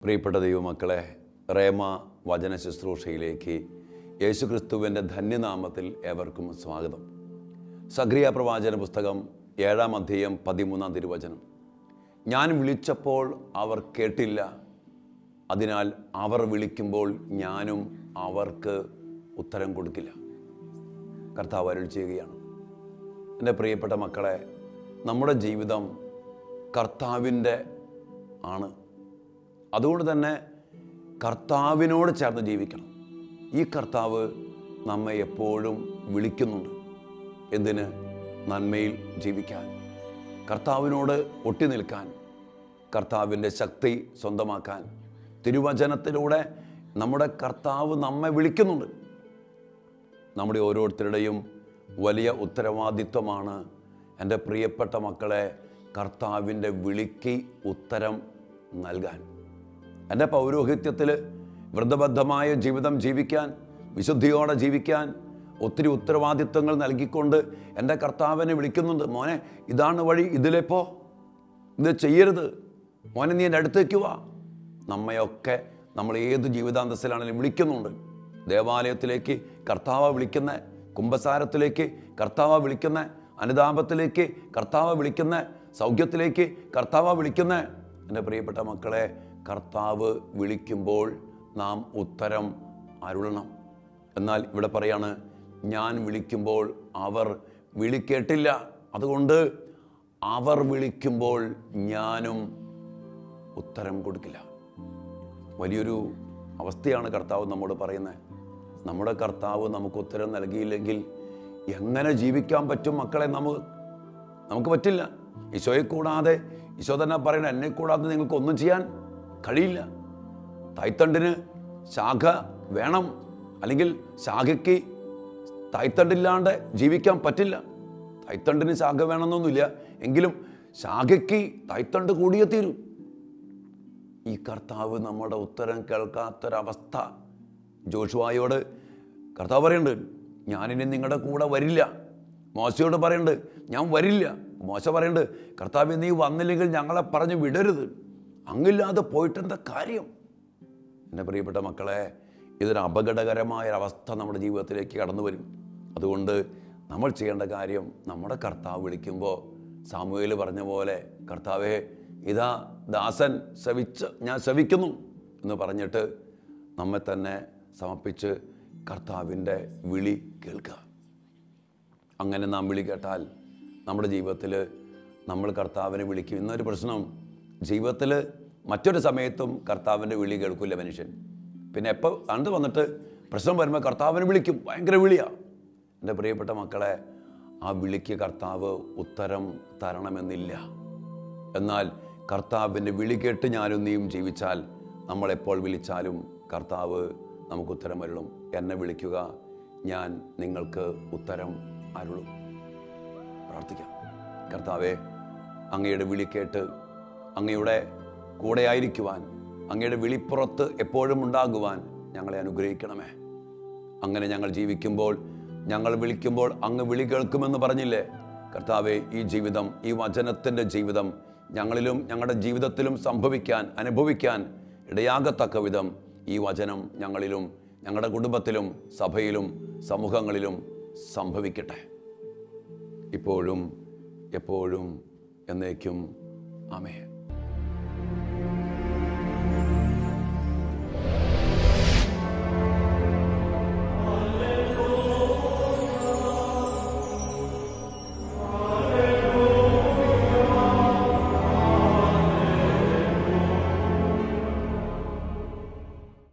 പ്രിയപ്പെട്ട ദൈവമക്കളെ റേമ വചന ശുശ്രൂഷയിലേക്ക് യേശുക്രിസ്തുവിൻ്റെ ധന്യനാമത്തിൽ ഏവർക്കും സ്വാഗതം സക്രിയ പ്രവാചന പുസ്തകം ഏഴാം അധ്യായം പതിമൂന്നാം തിരുവചനം ഞാൻ വിളിച്ചപ്പോൾ അവർ കേട്ടില്ല അതിനാൽ അവർ വിളിക്കുമ്പോൾ ഞാനും അവർക്ക് ഉത്തരം കൊടുക്കില്ല കർത്താവ് അരുൾ ചെയ്യുകയാണ് എൻ്റെ പ്രിയപ്പെട്ട മക്കളെ നമ്മുടെ ജീവിതം കർത്താവിൻ്റെ ആണ് അതുകൊണ്ട് തന്നെ കർത്താവിനോട് ചേർന്ന് ജീവിക്കണം ഈ കർത്താവ് നമ്മെ എപ്പോഴും വിളിക്കുന്നുണ്ട് എന്തിന് നന്മയിൽ ജീവിക്കാൻ കർത്താവിനോട് ഒട്ടി നിൽക്കാൻ കർത്താവിൻ്റെ ശക്തി സ്വന്തമാക്കാൻ തിരുവചനത്തിലൂടെ നമ്മുടെ കർത്താവ് നമ്മെ വിളിക്കുന്നുണ്ട് നമ്മുടെ ഓരോരുത്തരുടെയും വലിയ ഉത്തരവാദിത്വമാണ് എൻ്റെ പ്രിയപ്പെട്ട മക്കളെ കർത്താവിൻ്റെ വിളിക്ക് ഉത്തരം നൽകാൻ എൻ്റെ പൗരോഹിത്യത്തിൽ വ്രതബദ്ധമായ ജീവിതം ജീവിക്കാൻ വിശുദ്ധിയോടെ ജീവിക്കാൻ ഒത്തിരി ഉത്തരവാദിത്വങ്ങൾ നൽകിക്കൊണ്ട് എൻ്റെ കർത്താവിനെ വിളിക്കുന്നുണ്ട് മോനെ ഇതാണ് വഴി ഇതിലെപ്പോ ഇത് ചെയ്യരുത് മോനെ നീ എൻ്റെ അടുത്തേക്ക് വാ നമ്മയൊക്കെ നമ്മൾ ഏത് ജീവിതാന്തസ്സിലാണെങ്കിലും വിളിക്കുന്നുണ്ട് ദേവാലയത്തിലേക്ക് കർത്താവ് വിളിക്കുന്ന കുംഭസാരത്തിലേക്ക് കർത്താവ് വിളിക്കുന്ന അനുതാപത്തിലേക്ക് കർത്താവ് വിളിക്കുന്ന സൗഖ്യത്തിലേക്ക് കർത്താവ് വിളിക്കുന്ന എൻ്റെ പ്രിയപ്പെട്ട മക്കളെ കർത്താവ് വിളിക്കുമ്പോൾ നാം ഉത്തരം അരുളണം എന്നാൽ ഇവിടെ പറയാണ് ഞാൻ വിളിക്കുമ്പോൾ അവർ വിളിക്കേട്ടില്ല അതുകൊണ്ട് അവർ വിളിക്കുമ്പോൾ ഞാനും ഉത്തരം കൊടുക്കില്ല വലിയൊരു അവസ്ഥയാണ് കർത്താവ് നമ്മോട് പറയുന്നത് നമ്മുടെ കർത്താവ് നമുക്ക് ഉത്തരം നൽകിയില്ലെങ്കിൽ എങ്ങനെ ജീവിക്കാൻ പറ്റും മക്കളെ നമുക്ക് നമുക്ക് പറ്റില്ല ഈശോയെ കൂടാതെ ഈശോ തന്നെ പറയണ എന്നെ കൂടാതെ നിങ്ങൾക്ക് ഒന്നും ചെയ്യാൻ കഴിയില്ല തായ്തണ്ടിന് ശാഖ വേണം അല്ലെങ്കിൽ ശാഖയ്ക്ക് തായ്തണ്ടില്ലാണ്ട് ജീവിക്കാൻ പറ്റില്ല തായ്തണ്ടിന് ശാഖ വേണമെന്നൊന്നുമില്ല എങ്കിലും ശാഖയ്ക്ക് തായ്തണ്ട് കൂടിയേ തീരൂ ഈ കർത്താവ് നമ്മുടെ ഉത്തരം കേൾക്കാത്തൊരവസ്ഥ ജോഷുവായോട് കർത്താവ് പറയുന്നുണ്ട് ഞാനിനി നിങ്ങളുടെ കൂടെ വരില്ല മോശയോട് പറയുന്നുണ്ട് ഞാൻ വരില്ല മോശ പറയുന്നുണ്ട് കർത്താവ് നീ വന്നില്ലെങ്കിൽ ഞങ്ങളെ പറഞ്ഞ് വിടരുത് അങ്ങില്ലാതെ പോയിട്ടെന്താ കാര്യം എൻ്റെ പ്രിയപ്പെട്ട മക്കളെ ഇതൊരു അപകടകരമായ അവസ്ഥ നമ്മുടെ ജീവിതത്തിലേക്ക് കടന്നു വരും അതുകൊണ്ട് നമ്മൾ ചെയ്യേണ്ട കാര്യം നമ്മുടെ കർത്താവ് വിളിക്കുമ്പോൾ സാമൂഹ്യയിൽ പറഞ്ഞ പോലെ കർത്താവെ ഇതാ ദാസൻ ശവിച്ച് ഞാൻ ശവിക്കുന്നു എന്ന് പറഞ്ഞിട്ട് നമ്മെ തന്നെ സമർപ്പിച്ച് കർത്താവിൻ്റെ വിളി കേൾക്കുക അങ്ങനെ നാം വിളി കേട്ടാൽ നമ്മുടെ ജീവിതത്തിൽ നമ്മൾ കർത്താവിനെ വിളിക്കും ഇന്നൊരു പ്രശ്നം ജീവിതത്തിൽ മറ്റൊരു സമയത്തും കർത്താവിൻ്റെ വിളി കേൾക്കില്ല മനുഷ്യൻ പിന്നെ എപ്പോൾ കണ്ടു വന്നിട്ട് പ്രശ്നം വരുമ്പോൾ കർത്താവിനെ വിളിക്കും ഭയങ്കര വിളിയാണ് എൻ്റെ പ്രിയപ്പെട്ട മക്കളെ ആ വിളിക്ക് കർത്താവ് ഉത്തരം തരണമെന്നില്ല എന്നാൽ കർത്താവിൻ്റെ വിളി കേട്ട് ഞാനും നീയും ജീവിച്ചാൽ നമ്മൾ എപ്പോൾ വിളിച്ചാലും കർത്താവ് നമുക്ക് ഉത്തരം അരുളും എന്നെ വിളിക്കുക ഞാൻ നിങ്ങൾക്ക് ഉത്തരം അരുളും പ്രാർത്ഥിക്കാം കർത്താവെ അങ്ങയുടെ വിളി കേട്ട് അങ്ങയുടെ കൂടെ ആയിരിക്കുവാൻ അങ്ങയുടെ വിളിപ്പുറത്ത് എപ്പോഴും ഉണ്ടാകുവാൻ ഞങ്ങളെ അനുഗ്രഹിക്കണമേ അങ്ങനെ ഞങ്ങൾ ജീവിക്കുമ്പോൾ ഞങ്ങൾ വിളിക്കുമ്പോൾ അങ്ങ് വിളി കേൾക്കുമെന്ന് പറഞ്ഞില്ലേ കർത്താവെ ഈ ജീവിതം ഈ വചനത്തിൻ്റെ ജീവിതം ഞങ്ങളിലും ഞങ്ങളുടെ ജീവിതത്തിലും സംഭവിക്കാൻ അനുഭവിക്കാൻ ഇടയാകത്തക്ക വിധം ഈ വചനം ഞങ്ങളിലും ഞങ്ങളുടെ കുടുംബത്തിലും സഭയിലും സമൂഹങ്ങളിലും സംഭവിക്കട്ടെ ഇപ്പോഴും എപ്പോഴും എന്നേക്കും ആമേ